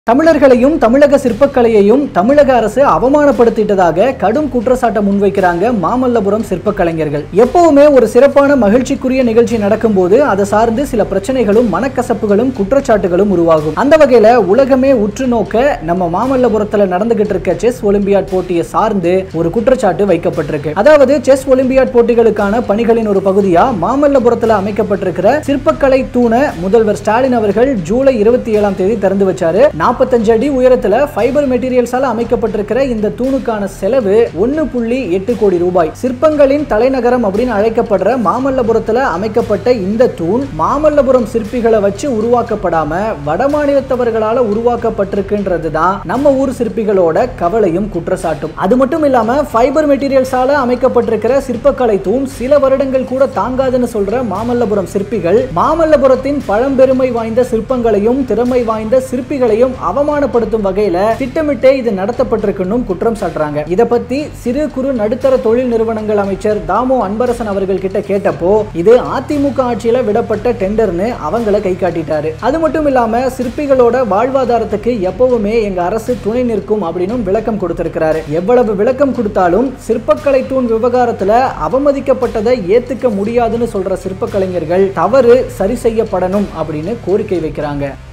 தமிழர்களையும் தமிழக சிற்பக்கலையையும் தமிழக அரசு அவமானப்படுத்திட்டதாக கடும் குற்றச்சாட்டை முன்வைக்கிறாங்க மாமல்லபுரம் சிற்பக்கலைஞர்கள் எப்பவுமே ஒரு சிறப்பான மகிழ்ச்சிக்குரிய நிகழ்ச்சி நடக்கும்போது அதை சார்ந்து சில பிரச்சனைகளும் மனக்கசப்புகளும் குற்றச்சாட்டுகளும் உருவாகும் அந்த வகையில உலகமே உற்று நோக்க நம்ம மாமல்லபுரத்துல நடந்துகிட்டு இருக்க செஸ் ஒலிம்பியாட் போட்டியை சார்ந்து ஒரு குற்றச்சாட்டு வைக்கப்பட்டிருக்கு அதாவது செஸ் ஒலிம்பியாட் போட்டிகளுக்கான பணிகளின் ஒரு பகுதியா மாமல்லபுரத்துல அமைக்கப்பட்டிருக்கிற சிற்பக்கலை தூணை முதல்வர் ஸ்டாலின் அவர்கள் ஜூலை இருபத்தி ஏழாம் தேதி திறந்து வச்சாரு நாற்பத்தஞ்சு அடி உயரத்துல ஃபைபர் மெட்டீரியல்ஸால அமைக்கப்பட்டிருக்கிற இந்த தூணுக்கான செலவு ஒன்னு புள்ளி எட்டு கோடி ரூபாய் சிற்பங்களின் தலைநகரம் அப்படின்னு அழைக்கப்படுற மாமல்லபுரத்துல அமைக்கப்பட்ட இந்த தூண் மாமல்லபுரம் சிற்பிகளை வச்சு உருவாக்கப்படாம வடமாநிலத்தவர்களால உருவாக்கப்பட்டிருக்குன்றது தான் நம்ம ஊர் சிற்பிகளோட கவலையும் குற்றச்சாட்டும் அது மட்டும் இல்லாம ஃபைபர் மெட்டீரியல்ஸால அமைக்கப்பட்டிருக்கிற சிற்பக்கலை தூண் சில வருடங்கள் கூட தாங்காதுன்னு சொல்ற மாமல்லபுரம் சிற்பிகள் மாமல்லபுரத்தின் பழம்பெருமை வாய்ந்த சிற்பங்களையும் திறமை வாய்ந்த சிற்பிகளையும் அவமானப்படுத்தும் வகையில திட்டமிட்டே இது நடத்தப்பட்டிருக்குன்னு குற்றம் சாட்டுறாங்க இத பத்தி சிறு குறு நடுத்தர தொழில் நிறுவனங்கள் அமைச்சர் தாமோ அன்பரசன் அவர்கள் கிட்ட கேட்டப்போ இது அதிமுக ஆட்சியில விடப்பட்ட டெண்டர்னு அவங்கள கை காட்டிட்டாரு அது மட்டும் இல்லாம சிற்பிகளோட வாழ்வாதாரத்துக்கு எப்பவுமே எங்க அரசு துணை நிற்கும் அப்படின்னு விளக்கம் கொடுத்திருக்கிறாரு எவ்வளவு விளக்கம் கொடுத்தாலும் சிற்பக்கலை தூண் விவகாரத்துல அவமதிக்கப்பட்டதை ஏத்துக்க முடியாதுன்னு சொல்ற சிற்பக்கலைஞர்கள் தவறு சரி செய்யப்படணும் அப்படின்னு கோரிக்கை வைக்கிறாங்க